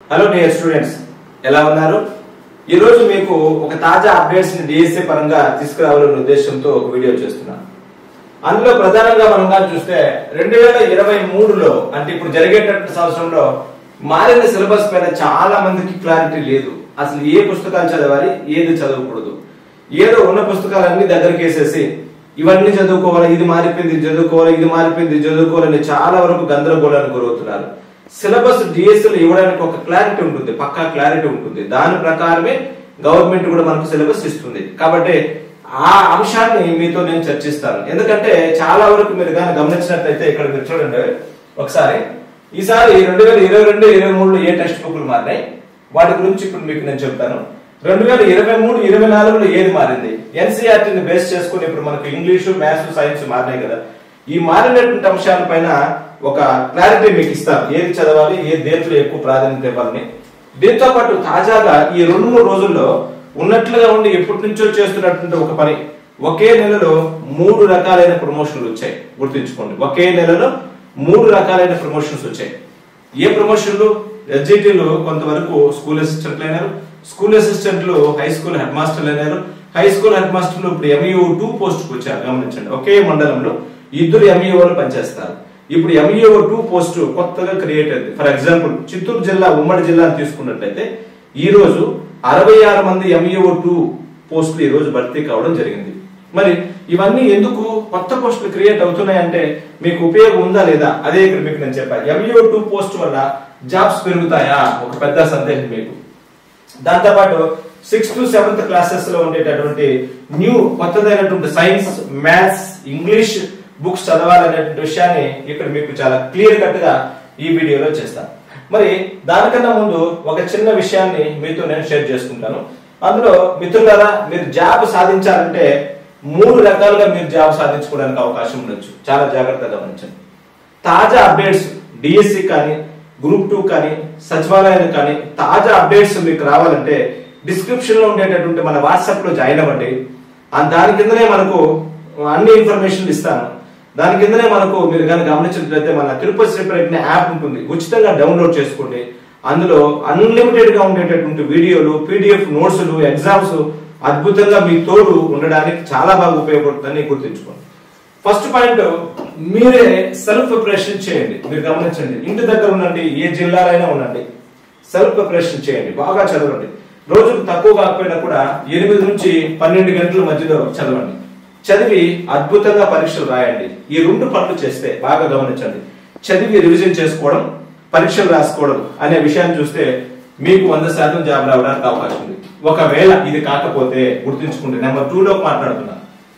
Hello dear students ఎలా ఉన్నారు ఈ రోజు మీకు ఒక తాజా అప్డేట్స్ ని డిఎస్సీ పరంగా తీసుకురావాలనే ఉద్దేశంతో ఒక వీడియో చేస్తున్నాను అందులో ప్రధానంగా మనంగా చూస్తే రెండు వేల ఇరవై మూడులో అంటే ఇప్పుడు జరిగేటటువంటి సంవత్సరంలో మారిన సిలబస్ పైన చాలా మందికి క్లారిటీ లేదు అసలు ఏ పుస్తకాలు చదవాలి ఏది చదవకూడదు ఏదో ఉన్న పుస్తకాలన్నీ దగ్గరికి వేసేసి ఇవన్నీ చదువుకోవాలి ఇది మారిపోయింది ఇది చదువుకోవాలి ఇది మారిపోయింది ఇది చదువుకోవాలని చాలా వరకు గందరగోళానికి గురవుతున్నారు సిలబస్ డిఎస్ఎల్ ఇవ్వడానికి ఒక క్లారిటీ ఉంటుంది పక్కా క్లారిటీ ఉంటుంది దాని ప్రకారమే గవర్నమెంట్ కూడా మనకు సిలబస్ ఇస్తుంది కాబట్టి ఆ అంశాన్ని మీతో నేను చర్చిస్తాను ఎందుకంటే చాలా వరకు మీరు కానీ గమనించినట్లయితే ఇక్కడ మీరు చూడండి ఒకసారి ఈసారి రెండు వేల ఇరవై రెండు ఇరవై మూడులో ఏ టెక్స్ట్ బుక్లు మారినాయి వాటి గురించి ఇప్పుడు మీకు నేను చెప్తాను రెండు వేల ఇరవై మూడు ఇరవై నాలుగులో ఏది మారింది ఎన్సీఆర్టీని బేస్ చేసుకుని ఇప్పుడు మనకు ఇంగ్లీషు మ్యాథ్స్ సైన్స్ మారినాయి కదా ఈ మారినటువంటి అంశాలపైన ఒక క్లారిటీ మీకు ఇస్తాను ఏది చదవాలి ఏ దేంట్లో ఎక్కువ ప్రాధాన్యత ఇవ్వాలని దీంతో పాటు తాజాగా ఈ రెండు మూడు రోజుల్లో ఉన్నట్లుగా ఉండి ఎప్పటి నుంచో చేస్తున్నటువంటి ఒక పని ఒకే నెలలో మూడు రకాలైన ప్రమోషన్లు వచ్చాయి గుర్తుంచుకోండి ఒకే నెలలో మూడు రకాలైన ప్రమోషన్స్ వచ్చాయి ఏ ప్రమోషన్లు ఎస్జిటీలు కొంతవరకు స్కూల్ అసిస్టెంట్లు అయినారు స్కూల్ అసిస్టెంట్లు హై స్కూల్ హెడ్ మాస్టర్లు అయినారు హై స్కూల్ హెడ్ మాస్టర్లు ఇప్పుడు ఎంఈఓ టూ పోస్ట్ కు వచ్చారు గమనించండి ఒకే మండలంలో ఇద్దరు ఎంఈఓలు పనిచేస్తారు ఇప్పుడు ఎంఈఓ టూ పోస్ట్ కొత్తగా క్రియేట్ అయింది ఫర్ ఎగ్జాంపుల్ చిత్తూరు జిల్లా ఉమ్మడి జిల్లాను తీసుకున్నట్లయితే ఈ రోజు అరవై ఆరు మంది ఎంఈఓ టూ పోస్టులు ఈ రోజు భర్తీ కావడం జరిగింది మరి ఇవన్నీ ఎందుకు కొత్త పోస్టులు క్రియేట్ అవుతున్నాయంటే మీకు ఉపయోగం ఉందా లేదా అదే ఇక్కడ మీకు నేను చెప్పాను ఎంఈఓ టూ పోస్ట్ వల్ల జాబ్స్ పెరుగుతాయా ఒక పెద్ద సందేహం మీకు దాంతోపాటు సిక్స్త్ టు సెవెంత్ క్లాసెస్ లో ఉండేటటువంటి న్యూ కొత్తదైనటువంటి సైన్స్ మ్యాథ్స్ ఇంగ్లీష్ బుక్స్ చదవాలనేటువంటి విషయాన్ని ఇక్కడ మీకు చాలా క్లియర్ కట్ గా ఈ వీడియోలో చేస్తాను మరి దానికన్నా ముందు ఒక చిన్న విషయాన్ని మీతో నేను షేర్ చేసుకుంటాను అందులో మిత్రులారా మీరు జాబ్ సాధించాలంటే మూడు రకాలుగా మీరు జాబ్ సాధించుకోవడానికి అవకాశం ఉండొచ్చు చాలా జాగ్రత్తగా గమనించండి తాజా అప్డేట్స్ డిఎస్సి కానీ గ్రూప్ టూ కానీ సచివాలయాలు కానీ తాజా అప్డేట్స్ మీకు రావాలంటే డిస్క్రిప్షన్ లో ఉండేటటువంటి మన వాట్సాప్ లో జాయిన్ అవ్వండి ఆ దాని కిందనే మనకు అన్ని ఇన్ఫర్మేషన్ ఇస్తాను దాని కిందనే మనకు మీరు కానీ గమనించినట్లయితే మన తిరుపతి సెపరేట్ యాప్ ఉంటుంది ఉచితంగా డౌన్లోడ్ చేసుకోండి అందులో అన్లిమిటెడ్ గా ఉండేటటువంటి వీడియోలు పీడిఎఫ్ నోట్స్లు ఎగ్జామ్స్ అద్భుతంగా మీ తోడు ఉండడానికి చాలా బాగా ఉపయోగపడుతుందని గుర్తుంచుకోండి ఫస్ట్ పాయింట్ మీరే సెల్ఫ్ ప్రిపరేషన్ చేయండి మీరు గమనించండి ఇంటి దగ్గర ఉండండి ఏ జిల్లాలైనా ఉండండి సెల్ఫ్ ప్రిపరేషన్ చేయండి బాగా చదవండి రోజుకు తక్కువ కాకపోయినా కూడా ఎనిమిది నుంచి పన్నెండు గంటల మధ్యలో చదవండి చదివి అద్భుతంగా పరీక్షలు రాయండి ఈ రెండు పనులు చేస్తే బాగా గమనించండి చదివి రివిజన్ చేసుకోవడం పరీక్షలు రాసుకోవడం అనే విషయాన్ని చూస్తే మీకు వంద శాతం జాబ్ రావడానికి అవకాశం ఉంది ఒకవేళ ఇది కాకపోతే గుర్తుంచుకుంటే నెంబర్ టూ లోకి మాట్లాడుతున్నాను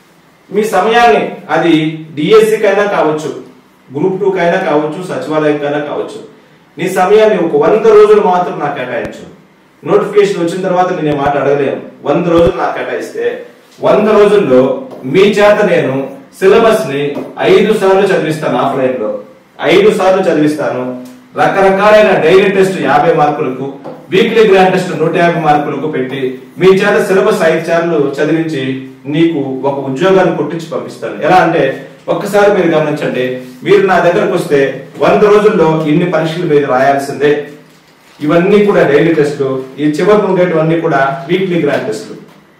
మీ సమయాన్ని అది డిఎస్సి కైనా కావచ్చు గ్రూప్ టూ కైనా కావచ్చు సచివాలయం కైనా కావచ్చు నీ సమయాన్ని ఒక వంద రోజులు మాత్రం నాకు కేటాయించు నోటిఫికేషన్ వచ్చిన తర్వాత నేను మాట అడగలేను వంద రోజులు నాకు కేటాయిస్తే వంద రోజుల్లో మీ చేత నేను సిలబస్ ని ఐదు సార్లు చదివిస్తాను ఆఫ్లైన్ లో ఐదు సార్లు చదివిస్తాను రకరకాలైన డైలీ టెస్ట్ యాభై మార్కులకు వీక్లీ గ్రాండ్ టెస్ట్ నూట యాభై మార్కులకు పెట్టి మీ చేత సిలబస్ ఐదు సార్లు చదివించి నీకు ఒక ఉద్యోగాన్ని కొట్టించి పంపిస్తాను ఎలా అంటే ఒక్కసారి మీరు గమనించండి మీరు నా దగ్గరకు వస్తే వంద రోజుల్లో ఇన్ని పరీక్షలు మీరు రాయాల్సిందే ఇవన్నీ కూడా డైలీ టెస్ట్లు ఈ చివరికి ఉండేటివన్నీ కూడా వీక్లీ గ్రాండ్ టెస్ట్లు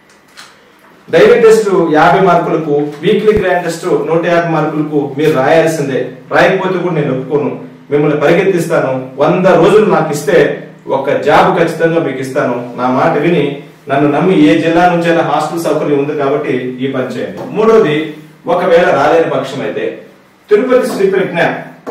డైలీ టెస్ట్ యాభై మార్కులకు వీక్లీ గ్రాండ్ టెస్ట్ నూట యాభై మార్కులకు మీరు రాయాల్సిందే రాయకపోతే కూడా నేను ఒప్పుకోను మిమ్మల్ని పరిగెత్తిస్తాను వంద రోజులు నాకు ఇస్తే ఒక జాబ్ ఖచ్చితంగా మీకు ఇస్తాను నా మాట విని నన్ను నమ్మి ఏ జిల్లా నుంచైనా హాస్టల్ సౌకర్యం ఉంది కాబట్టి ఈ పని చేయండి మూడోది ఒకవేళ రాలేని పక్షం అయితే తిరుపతి శ్రీ ప్రజ్ఞ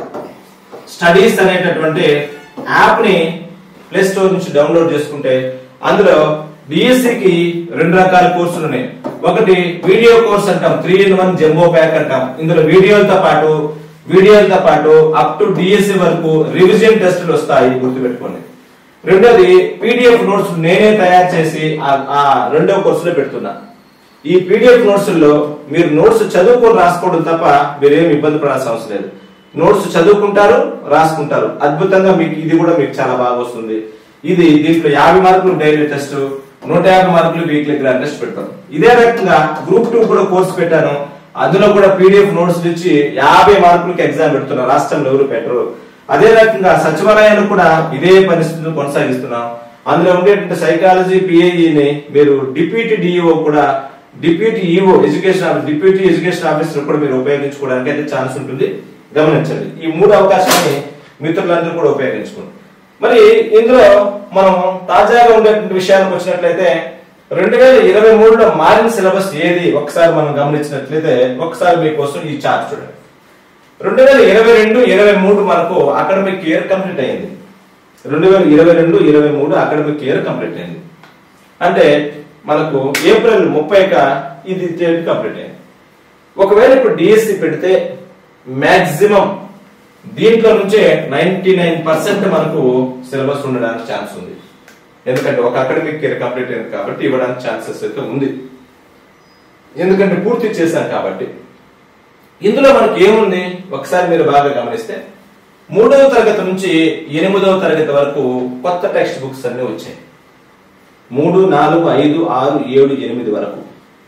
స్టడీస్ అనేటటువంటి యాప్ ని ప్లే స్టోర్ నుంచి డౌన్లోడ్ చేసుకుంటే అందులో BSc కి రెండు రకాల కోర్సులు ఉన్నాయి ఒకటి వీడియో కోర్స్ అంటాం three in one jumbo pack అంటాం ఇందులో వీడియోలతో పాటు వీడియోలతో పాటు అప్ టు డిఎస్సి వరకు రివిజన్ టెస్టులు వస్తాయి గుర్తుపెట్టుకోండి రెండోది పీడిఎఫ్ నోట్స్ నేనే తయారు చేసి ఆ- ఆ రెండో కోర్సులో పెడుతున్నా ఈ పీడిఎఫ్ నోట్స్ లో మీరు నోట్స్ చదువుకొని రాసుకోవడం తప్ప మీరేం ఇబ్బంది పడాల్సిన అవసరం లేదు నోట్స్ చదువుకుంటారు రాసుకుంటారు అద్భుతంగా మీకు ఇది కూడా మీకు చాలా బాగా వస్తుంది ఇది దీంట్లో యాభై మార్కులు డైలీ టెస్ట్ నూట యాభై మార్కులు వీక్లీ గ్రాండ్ టెస్ట్ పెడతాను ఇదే రకంగా గ్రూప్ టూ కూడా కోర్సు పెట్టాను అందులో కూడా పీడిఎఫ్ నోట్స్ ఇచ్చి యాభై మార్కులకి ఎగ్జామ్ పెడుతున్నారు రాష్ట్రంలో ఎవరు పెట్టరు అదే రకంగా సచివాలయాలు కూడా ఇదే పరిస్థితిని కొనసాగిస్తున్నాం అందులో ఉండేటువంటి సైకాలజీ పిఏఈని మీరు డిప్యూటీ డిఈఓ కూడా deputy EO education deputy education officer కూడా మీరు ఉపయోగించుకోవడానికి అయితే ఛాన్స్ ఉంటుంది గమనించండి ఈ మూడు అవకాశాన్ని మిత్రులందరూ కూడా ఉపయోగించుకోండి మరి ఇందులో మనం తాజాగా ఉండేటువంటి విషయానికి వచ్చినట్లయితే రెండు వేల ఇరవై మూడులో మారిన సిలబస్ ఏది ఒకసారి మనం గమనించినట్లయితే ఒకసారి మీకోసం ఈ చార్ట్ చూడండి రెండు వేల ఇరవై రెండు ఇరవై మూడు మనకు అకాడమిక్ ఇయర్ కంప్లీట్ అయింది రెండు వేల ఇరవై రెండు ఇరవై మూడు అకాడమిక్ ఇయర్ కంప్లీట్ అయింది అంటే మనకు ఏప్రిల్ ముప్పైక ఇది కంప్లీట్ అయింది ఒకవేళ ఇప్పుడు డిఎస్సి పెడితే మాక్సిమం దీంట్లో నుంచే నైన్టీ నైన్ పర్సెంట్ మనకు సిలబస్ ఉండడానికి ఛాన్స్ ఉంది ఎందుకంటే ఒక అకాడమిక్ ఇయర్ కంప్లీట్ అయింది కాబట్టి ఇవ్వడానికి ఛాన్సెస్ అయితే ఉంది ఎందుకంటే పూర్తి చేశాం కాబట్టి ఇందులో మనకి ఏముంది ఒకసారి మీరు బాగా గమనిస్తే మూడవ తరగతి నుంచి ఎనిమిదవ తరగతి వరకు కొత్త టెక్స్ట్ బుక్స్ అన్ని వచ్చాయి మూడు నాలుగు ఐదు ఆరు ఏడు ఎనిమిది వరకు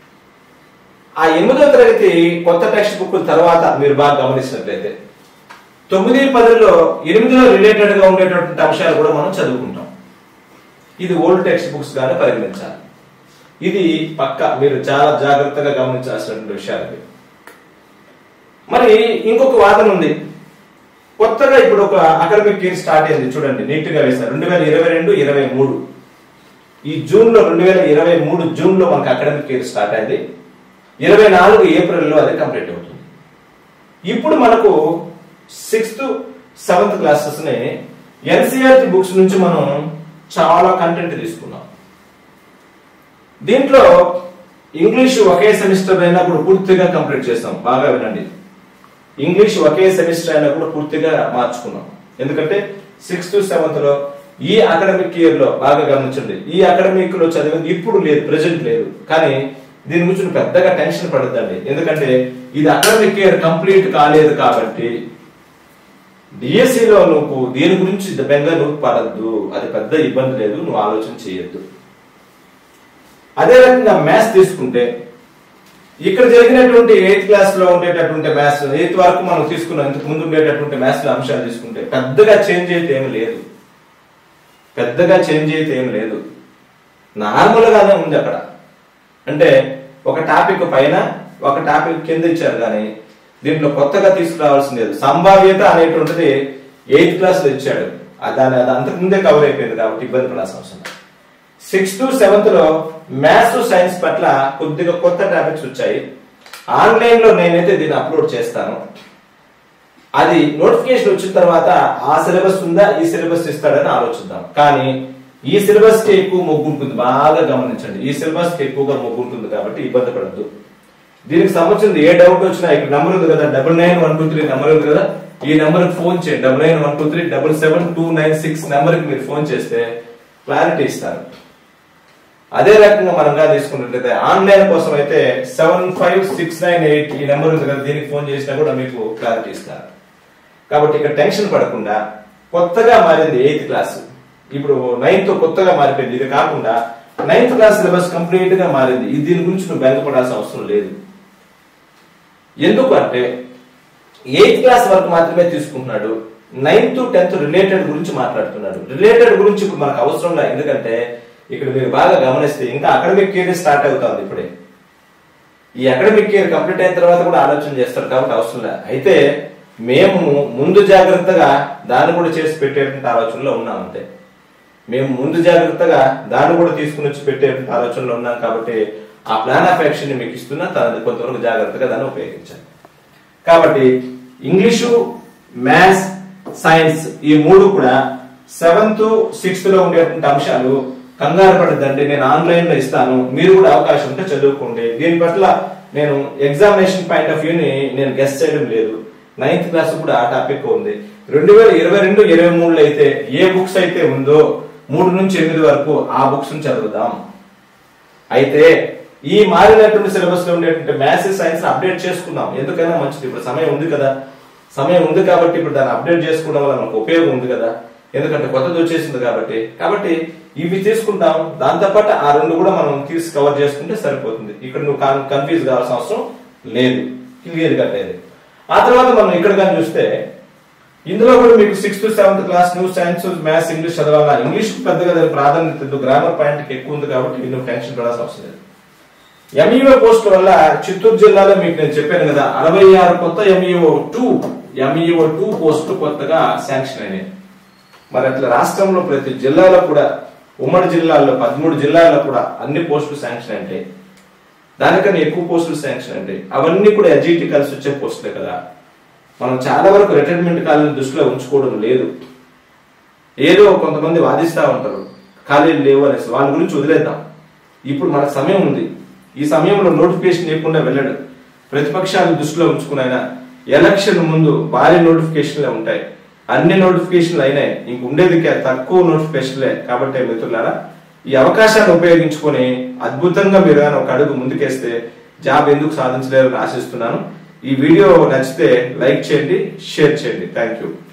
ఆ ఎనిమిదవ తరగతి కొత్త టెక్స్ట్ బుక్ తర్వాత మీరు బాగా గమనించినట్లయితే తొమ్మిది పదిలో ఎనిమిదిలో రిలేటెడ్ గా ఉండేటటువంటి అంశాలు కూడా మనం చదువుకుంటాం ఇది ఓల్డ్ టెక్స్ట్ బుక్స్ గానే పరిగణించాలి ఇది పక్క మీరు చాలా జాగ్రత్తగా గమనించాల్సినటువంటి విషయాలు ఇవి. మరి ఇంకొక వాదన ఉంది కొత్తగా ఇప్పుడు ఒక అకాడమిక్ ఇయర్ స్టార్ట్ అయింది చూడండి నీట్ గా వేశారు రెండు వేల ఇరవై రెండు ఇరవై మూడు ఈ జూన్ లో రెండు వేల ఇరవై మూడు జూన్ లో మనకు అకాడమిక్ ఇయర్ స్టార్ట్ అయింది ఇరవై నాలుగు ఏప్రిల్లో అది కంప్లీట్ అవుతుంది ఇప్పుడు మనకు సిక్స్త్ సెవెంత్ క్లాసెస్ ని ఎన్సీఆర్టీ బుక్స్ నుంచి మనం చాలా కంటెంట్ తీసుకున్నాం దీంట్లో ఇంగ్లీష్ ఒకే సెమిస్టర్ అయినప్పుడు పూర్తిగా కంప్లీట్ చేస్తాం బాగా వినండి ఇంగ్లీష్ ఒకే సెమిస్టర్ అయినప్పుడు పూర్తిగా మార్చుకున్నాం ఎందుకంటే సిక్స్త్ సెవెంత్ లో ఈ అకాడమిక్ ఇయర్ లో బాగా గమనించండి ఈ అకాడమిక్ లో చదివింది ఇప్పుడు లేదు ప్రెసెంట్ లేదు కానీ దీని గురించి నువ్వు పెద్దగా టెన్షన్ పడద్దండి ఎందుకంటే ఇది అకాడమిక్ ఇయర్ కంప్లీట్ కాలేదు కాబట్టి డిఎస్సిలో నువ్వు దీని గురించి బెంగ నువ్వు పడద్దు అది పెద్ద ఇబ్బంది లేదు నువ్వు ఆలోచన చేయొద్దు అదే రకంగా మ్యాథ్స్ తీసుకుంటే ఇక్కడ జరిగినటువంటి ఎయిత్ క్లాస్ లో ఉండేటటువంటి మ్యాథ్స్ ఎయిత్ వరకు మనం తీసుకున్నాం ఇంతకు ముందు ఉండేటటువంటి మ్యాథ్స్ అంశాలు తీసుకుంటే పెద్దగా చేంజ్ అయితే ఏమి లేదు పెద్దగా చేంజ్ అయితే ఏమి లేదు నార్మల్ గానే ఉంది అక్కడ అంటే ఒక టాపిక్ పైన ఒక టాపిక్ కింద ఇచ్చారు కానీ దీంట్లో కొత్తగా తీసుకురావాల్సింది లేదు సంభావ్యత అనేటువంటిది ఎయిత్ క్లాస్ లో ఇచ్చాడు ఆ దాని అది అంతకుముందే కవర్ అయిపోయింది కాబట్టి ఇబ్బంది పడాల్సిన అవసరం లేదు. సిక్స్త్ సెవెంత్ లో మ్యాథ్స్ సైన్స్ పట్ల కొద్దిగా కొత్త టాపిక్స్ వచ్చాయి ఆన్లైన్ లో నేనైతే దీన్ని అప్లోడ్ చేస్తాను అది నోటిఫికేషన్ వచ్చిన తర్వాత ఆ సిలబస్ ఉందా ఈ సిలబస్ ఇస్తాడని ఆలోచిద్దాం కానీ ఈ సిలబస్ కి ఎక్కువ మొగ్గు ఉంటుంది బాగా గమనించండి ఈ సిలబస్ కి ఎక్కువగా మొగ్గు ఉంటుంది కాబట్టి ఇబ్బంది పడద్దు దీనికి సంబంధించింది ఏ డౌట్ వచ్చినా ఇక్కడ నెంబర్ ఉంది కదా double nine one two three number ఉంది కదా ఈ నెంబర్ కి ఫోన్ చేయండి double nine one two three double seven two nine six number కి మీరు ఫోన్ చేస్తే క్లారిటీ ఇస్తారు అదే రకంగా మనంగా తీసుకున్నట్లయితే ఆన్లైన్ కోసం అయితే seven five six nine eight ఈ నెంబర్ ఉంది కదా దీనికి ఫోన్ చేసినా కూడా మీకు క్లారిటీ ఇస్తారు కాబట్టి ఇక్కడ టెన్షన్ పడకుండా కొత్తగా మారింది ఎయిత్ క్లాస్ ఇప్పుడు నైన్త్ కొత్తగా మారిపోయింది ఇది కాకుండా నైన్త్ క్లాస్ సిలబస్ కంప్లీట్ గా మారింది ఇది దీని గురించి నువ్వు బెంగపడాల్సిన అవసరం లేదు ఎందుకు అంటే ఎయిత్ క్లాస్ వరకు మాత్రమే తీసుకుంటున్నాడు నైన్త్ టెన్త్ రిలేటెడ్ గురించి మాట్లాడుతున్నాడు రిలేటెడ్ గురించి ఇప్పుడు మనకు అవసరం లేదు ఎందుకంటే ఇక్కడ మీరు బాగా గమనిస్తే ఇంకా అకాడమిక్ ఇయర్ స్టార్ట్ అవుతుంది ఇప్పుడే ఈ అకాడమిక్ ఇయర్ కంప్లీట్ అయిన తర్వాత కూడా ఆలోచన చేస్తారు కాబట్టి అవసరం లేదు అయితే మేము ముందు జాగ్రత్తగా దాన్ని కూడా చేసి పెట్టేటువంటి ఆలోచనలో ఉన్నాం అంతే మేము ముందు జాగ్రత్తగా దాన్ని కూడా తీసుకుని వచ్చి పెట్టేటువంటి ఆలోచనలో ఉన్నాం కాబట్టి ఆ ప్లాన్ ఆఫ్ యాక్షన్ ని మీకు ఇస్తున్నా తనది కొంతవరకు జాగ్రత్తగా దాన్ని ఉపయోగించాలి కాబట్టి ఇంగ్లీషు మ్యాథ్స్ సైన్స్ ఈ మూడు కూడా సెవెంత్ సిక్స్త్ లో ఉండేటువంటి అంశాలు కంగారు పడద్దండి నేను ఆన్లైన్ లో ఇస్తాను మీరు కూడా అవకాశం ఉంటే చదువుకోండి దీని పట్ల నేను ఎగ్జామినేషన్ పాయింట్ ఆఫ్ వ్యూ ని నేను గెస్ట్ చేయడం లేదు నైన్త్ క్లాస్ కూడా ఆ టాపిక్ ఉంది రెండు వేల ఇరవై రెండు ఇరవై మూడులో అయితే ఏ బుక్స్ అయితే ఉందో మూడు నుంచి ఎనిమిది వరకు ఆ బుక్స్ చదువుదాం అయితే ఈ మారినటువంటి సిలబస్ లో ఉండేటువంటి మ్యాథ్స్ సైన్స్ అప్డేట్ చేసుకుందాం ఎందుకైనా మంచిది ఇప్పుడు సమయం ఉంది కదా సమయం ఉంది కాబట్టి ఇప్పుడు దాన్ని అప్డేట్ చేసుకోవడం వల్ల మనకు ఉపయోగం ఉంది కదా ఎందుకంటే కొత్తది వచ్చేసింది కాబట్టి కాబట్టి ఇవి తీసుకుంటాం దాంతోపాటు ఆ రెండు కూడా మనం తీసి కవర్ చేసుకుంటే సరిపోతుంది ఇక్కడ నువ్వు కన్ఫ్యూజ్ కావాల్సిన అవసరం లేదు క్లియర్ గా లేదు ఆ తర్వాత మనం ఇక్కడ కానీ చూస్తే ఇందులో కూడా మీకు sixth seventh class news science maths English చదవాలా ఇంగ్లీష్ పెద్దగా దాని ప్రాధాన్యత లేదు గ్రామర్ పాయింట్ ఎక్కువ ఉంది కాబట్టి నువ్వు టెన్షన్ పడాల్సిన అవసరం లేదు ఎంఈఓ పోస్ట్ వల్ల చిత్తూరు జిల్లాలో మీకు నేను చెప్పాను కదా అరవై ఆరు కొత్త ఎంఈఓ టూ ఎంఈఓ టూ పోస్టులు కొత్తగా శాంక్షన్ అయినాయి మరి అట్లా రాష్ట్రంలో ప్రతి జిల్లాలో కూడా ఉమ్మడి జిల్లాల్లో పదమూడు జిల్లాల్లో కూడా అన్ని పోస్టులు శాంక్షన్ అంటే దానికన్నా ఎక్కువ పోస్టులు శాంక్షన్ అంటే అవన్నీ కూడా ఎడ్జిటి కలిసి వచ్చే పోస్టులే కదా మనం చాలా వరకు రిటైర్మెంట్ కాలని దృష్టిలో ఉంచుకోవడం లేదు ఏదో కొంతమంది వాదిస్తా ఉంటారు ఖాళీలు లేవు అనేసి వాళ్ళ గురించి వదిలేద్దాం ఇప్పుడు మనకు సమయం ఉంది ఈ సమయంలో నోటిఫికేషన్ లేకుండా వెళ్ళడు ప్రతిపక్షాలను దృష్టిలో ఉంచుకునైనా ఎలక్షన్ ముందు భారీ నోటిఫికేషన్లే ఉంటాయి అన్ని నోటిఫికేషన్లు అయినాయి ఇంక ఉండేది కే- తక్కువ నోటిఫికేషన్లే కాబట్టి మిత్రులారా ఈ అవకాశాన్ని ఉపయోగించుకొని అద్భుతంగా మీరు కానీ ఒక అడుగు ముందుకేస్తే జాబ్ ఎందుకు సాధించలేరని ఆశిస్తున్నాను ఈ వీడియో నచ్చితే లైక్ చేయండి షేర్ చేయండి థ్యాంక్ యూ